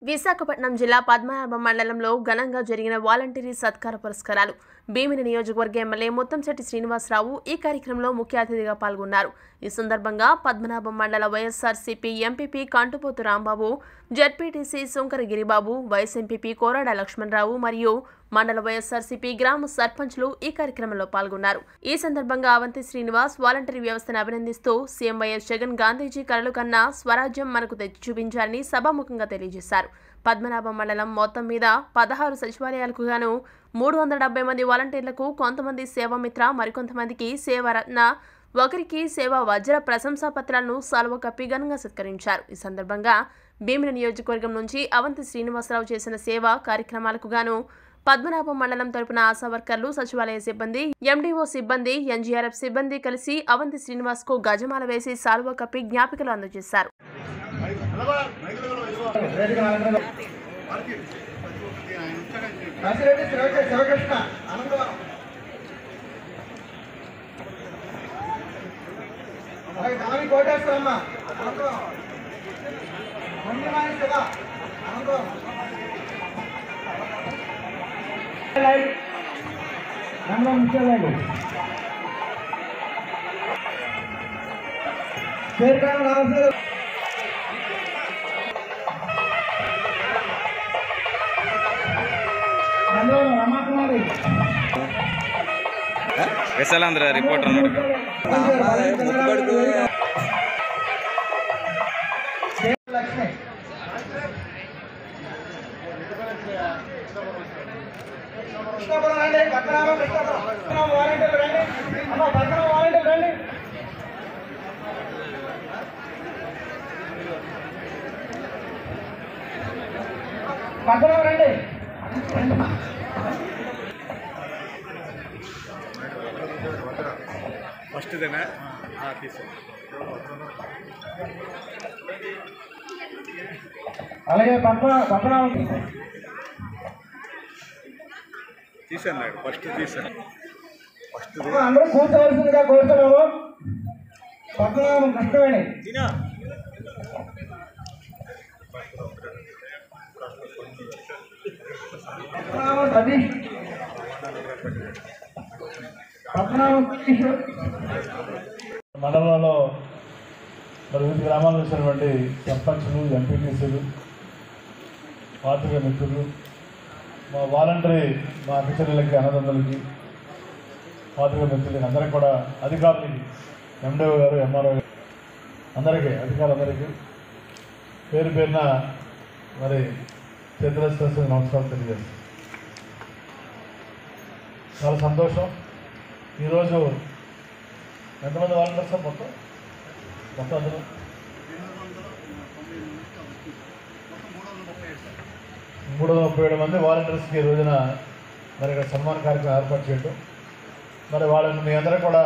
విశాఖపట్నం జిల్లా పద్మనాభం మండలంలో ఘనంగా జరిగిన వాలంటీరీ సత్కార పురస్కారాలు భీమిని నియోజకవర్గ ఎమ్మెల్యే ముత్తంశెట్టి శ్రీనివాసరావు ఈ కార్యక్రమంలో ముఖ్య అతిథిగా పాల్గొన్నారు ఈ సందర్భంగా పద్మనాభం మండల YSRCP MPP Kantupothu Rambabu ZPTC Sunkara Giribabu vice MPP Korada Lakshmanarao మరియు మండల వైఎస్ఆర్సీపీ గ్రామ సర్పంచ్లు ఈ కార్యక్రమంలో పాల్గొన్నారు ఈ సందర్భంగా అవంతి శ్రీనివాస్ వాలంటరీ వ్యవస్థను అభినందిస్తూ సీఎం వైఎస్ జగన్ గాంధీజీ కలలు కన్నా స్వరాజ్యం మనకు తెచ్చి చూపించారని సభాముఖంగా తెలియజేశారు పద్మనాభం మండలం మొత్తం మీద పదహారు సచివాలయాలకు గాను మూడు వందల డెబ్బై మంది వాలంటీర్లకు కొంతమంది సేవామిత్ర మరికొంతమందికి సేవారత్న ఒకరికి సేవా వజ్ర ప్రశంసా పత్రాలను సాల్వ కప్పి ఘనంగా సత్కరించారు ఈ సందర్భంగా భీమిని నియోజకవర్గం నుంచి అవంతి శ్రీనివాసరావు చేసిన సేవా కార్యక్రమాలకు గాను పద్మనాభం మండలం తరపున ఆశా వర్కర్లు సచివాలయ సిబ్బంది ఎండీఓ సిబ్బంది ఎన్జీఆర్ఎఫ్ సిబ్బంది కలిసి అవంతి శ్రీనివాస్ కు గజమాల వేసి సాల్వ కప్పి జ్ఞాపికలు అందజేశారు నర్సిరెడ్డి శివ శివకృష్ణ అనంతవరం అలాగే దాని కోటేశ్వరమ్మ అనంతవరం మండిమాని శివ అనంతవరం రంగం ముఖ్యలేదు పేరుకాన రామశ్రీ రంగం రమాకుమారి విశాలాంధ్ర రిపోర్టర్ ఉన్నాడు లక్ష్మి కృష్ణాపురం రండి పక్కనామా కృష్ణాపురం పక్కనామా వాలంటీర్లు రండి అమ్మ పక్కన వాలంటీర్లు రండి పక్కన రండి ఫస్ట్దేనా తీసు అలాగే పక్కన పక్కన తీసాను నాయుడు ఫస్ట్ తీసాను ఫస్ట్ అందరూ కూర్చోవలసిందిగా కోరుతున్నాము పక్కన కష్టమని పద్మనాభం సతీష్ పద్మనాభం కిషోర్ మండలంలో మరి వివిధ గ్రామాల నుంచి వచ్చినటువంటి సర్పంచులు ఎంపీటీసీలు పాత్రిక మిత్రులు మా వాలంటరీ మా అఫీసర్లకి అన్నదండలకి పాత్రిక మిత్రులకి అందరికీ కూడా అధికారులకి ఎండీఓ గారు ఎంఆర్ఓ గారు అందరికీ అధికారులందరికీ పేరు పేరున మరి చేతులస్పర్శ నమస్కారం తెలియజేస్తాను చాలా సంతోషం ఈరోజు ఎంతమంది వాలంటీర్స్ సార్ మొత్తం మొత్తం అందరూ మూడు వందల ముప్పై ఏడు మంది వాలంటీర్స్కి ఈ రోజున మరి ఇక్కడ సన్మాన కార్యక్రమం ఏర్పాటు చేయడం మరి వాళ్ళని మీ అందరూ కూడా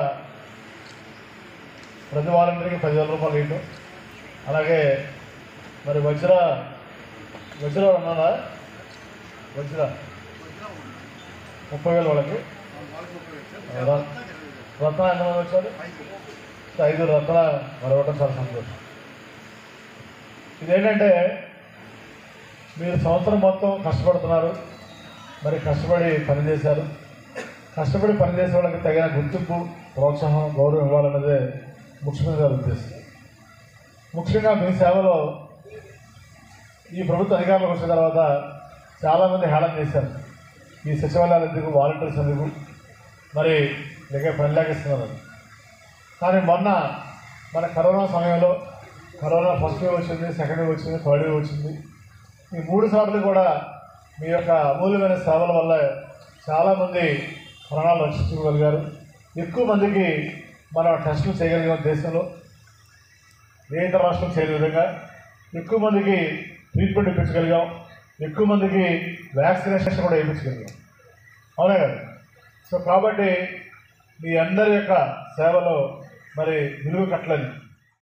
ప్రతి వాలంటీర్కి పదివేల రూపాయలు ఇవ్వటం అలాగే మరి వజ్ర వజ్ర ఉన్నారా వజ్ర ముప్పై వేలు వాళ్ళకి ర- రత్న ఎంతమంది వచ్చారు ఐదు రత్న మరొకటి చాలా సంతోషం ఇదేంటంటే మీరు సంవత్సరం మొత్తం కష్టపడుతున్నారు మరి కష్టపడి పనిచేశారు కష్టపడి పనిచేసే వాళ్ళకి తగిన గుర్తింపు ప్రోత్సాహం గౌరవం ఇవ్వాలన్నదే ముఖ్యమంత్రి గారి ఉద్దేశం ముఖ్యంగా మీ సేవలో ఈ ప్రభుత్వ అధికారంలోకి వచ్చిన తర్వాత చాలామంది హేళన చేశారు ఈ సచివాలయాలు ఎందుకు వాలంటీర్స్ ఎందుకు మరి లేక పని లాగిస్తున్నారు కానీ మొన్న మన కరోనా సమయంలో కరోనా ఫస్ట్ వేవ్ వచ్చింది సెకండ్ వేవ్ వచ్చింది థర్డ్ వేవ్ వచ్చింది ఈ మూడు సార్లు కూడా మీ యొక్క అమూల్యమైన సేవల వల్ల చాలామంది ప్రాణాలు రక్షించుకోగలిగారు ఎక్కువ మందికి మనం టెస్టులు చేయగలిగాం దేశంలో ఏ ఇతర రాష్ట్రం చేయని విధంగా ఎక్కువ మందికి ట్రీట్మెంట్ ఇప్పించగలిగాం ఎక్కువ మందికి వ్యాక్సినేషన్ కూడా వేయించగలిగాం అవునా కదా సో కాబట్టి మీ అందరి యొక్క సేవలో మరి విలువ కట్టలేదు